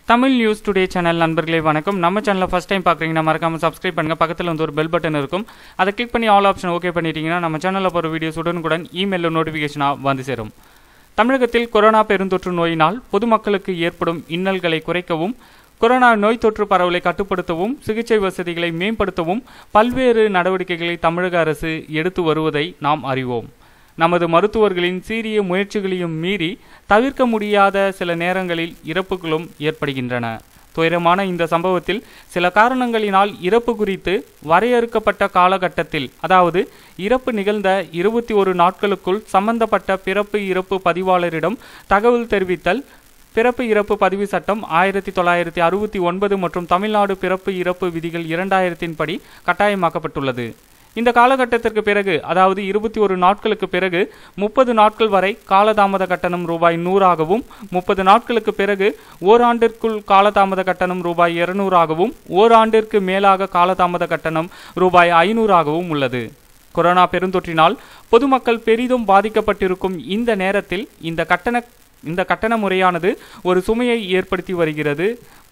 Tamil news today channel நண்பர்களே வணக்கம் நம்ம சேனலை ஃபஸ்ட் டைம் பார்க்குறீங்கன்னா மறக்காம சப்ஸ்கிரைப் பண்ணுங்க பக்கத்தில் வந்து ஒரு பெல் பட்டன் இருக்கும் அதை கிளிக் பண்ணி ஆல் ஆப்ஷன் ஓகே பண்ணிட்டீங்கன்னா நம்ம சேனலில் போகிற வீடியோஸ் உடனுக்குடன் இமெயிலில் நோட்டிஃபிகேஷனாக வந்து சேரும் தமிழகத்தில் கொரோனா பெருந்தொற்று நோயினால் பொதுமக்களுக்கு ஏற்படும் இன்னல்களை குறைக்கவும் கொரோனா நோய் தொற்று பரவலை கட்டுப்படுத்தவும் சிகிச்சை வசதிகளை மேம்படுத்தவும் பல்வேறு நடவடிக்கைகளை தமிழக அரசு எடுத்து வருவதை நாம் அறிவோம் நமது மருத்துவர்களின் சீரிய முயற்சிகளையும் மீறி தவிர்க்க முடியாத சில நேரங்களில் இறப்புகளும் ஏற்படுகின்றன துயரமான இந்த சம்பவத்தில் சில காரணங்களினால் இறப்பு குறித்து வரையறுக்கப்பட்ட காலகட்டத்தில் அதாவது இறப்பு நிகழ்ந்த இருபத்தி ஒரு நாட்களுக்குள் சம்பந்தப்பட்ட பிறப்பு இறப்பு பதிவாளரிடம் தகவல் தெரிவித்தல் பிறப்பு இறப்பு பதிவு சட்டம் ஆயிரத்தி தொள்ளாயிரத்தி அறுபத்தி ஒன்பது மற்றும் தமிழ்நாடு பிறப்பு இறப்பு விதிகள் இரண்டாயிரத்தின் படி கட்டாயமாக்கப்பட்டுள்ளது இந்த காலகட்டத்திற்கு பிறகு அதாவது இருபத்தி ஒரு நாட்களுக்கு பிறகு முப்பது நாட்கள் வரை காலதாமத கட்டணம் ரூபாய் நூறாகவும் முப்பது நாட்களுக்கு பிறகு ஓராண்டிற்குள் காலதாமத கட்டணம் ரூபாய் இருநூறாகவும் ஓராண்டிற்கு மேலாக காலதாமத கட்டணம் ரூபாய் ஐநூறாகவும் உள்ளது கொரோனா பெருந்தொற்றினால் பொதுமக்கள் பெரிதும் பாதிக்கப்பட்டிருக்கும் இந்த நேரத்தில் இந்த கட்டண இந்த கட்டண முறையானது ஒரு சுமையை ஏற்படுத்தி வருகிறது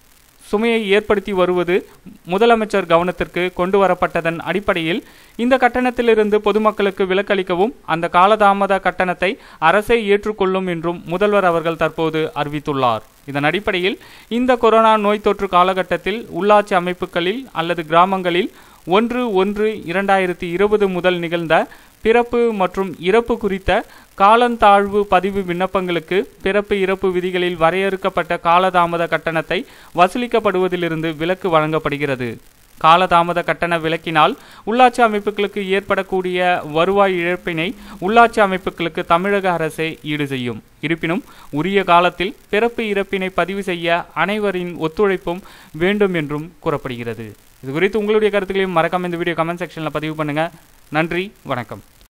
சுமையை ஏற்படுத்தி வருவது முதலமைச்சர் கவனத்திற்கு கொண்டு வரப்பட்டதன் அடிப்படையில் இந்த கட்டணத்திலிருந்து பொதுமக்களுக்கு விலக்களிக்கவும் அந்த காலதாமத கட்டணத்தை அரசே ஏற்றுக்கொள்ளும் என்றும் முதல்வர் அவர்கள் தற்போது அறிவித்துள்ளார் இதன் அடிப்படையில் இந்த கொரோனா நோய் தொற்று காலகட்டத்தில் உள்ளாட்சி அமைப்புகளில் அல்லது கிராமங்களில் ஒன்று ஒன்று இரண்டாயிரத்தி இருபது முதல் நிகழ்ந்த பிறப்பு மற்றும் இறப்பு குறித்த காலந்தாழ்வு பதிவு விண்ணப்பங்களுக்கு பிறப்பு இறப்பு விதிகளில் வரையறுக்கப்பட்ட காலதாமத கட்டணத்தை வசூலிக்கப்படுவதிலிருந்து விலக்கு வழங்கப்படுகிறது காலதாமத கட்டண விலக்கினால் உள்ளாட்சி அமைப்புகளுக்கு ஏற்படக்கூடிய வருவாய் இழப்பினை உள்ளாட்சி அமைப்புகளுக்கு தமிழக அரசே ஈடு செய்யும் இருப்பினும் உரிய காலத்தில் பிறப்பு இறப்பினை பதிவு செய்ய அனைவரின் ஒத்துழைப்பும் வேண்டும் என்றும் கூறப்படுகிறது இது குறித்து உங்களுடைய கருத்துக்களையும் மறக்காம இந்த வீடியோ கமெண்ட் செக்ஷனில் பதிவு பண்ணுங்க நன்றி வணக்கம்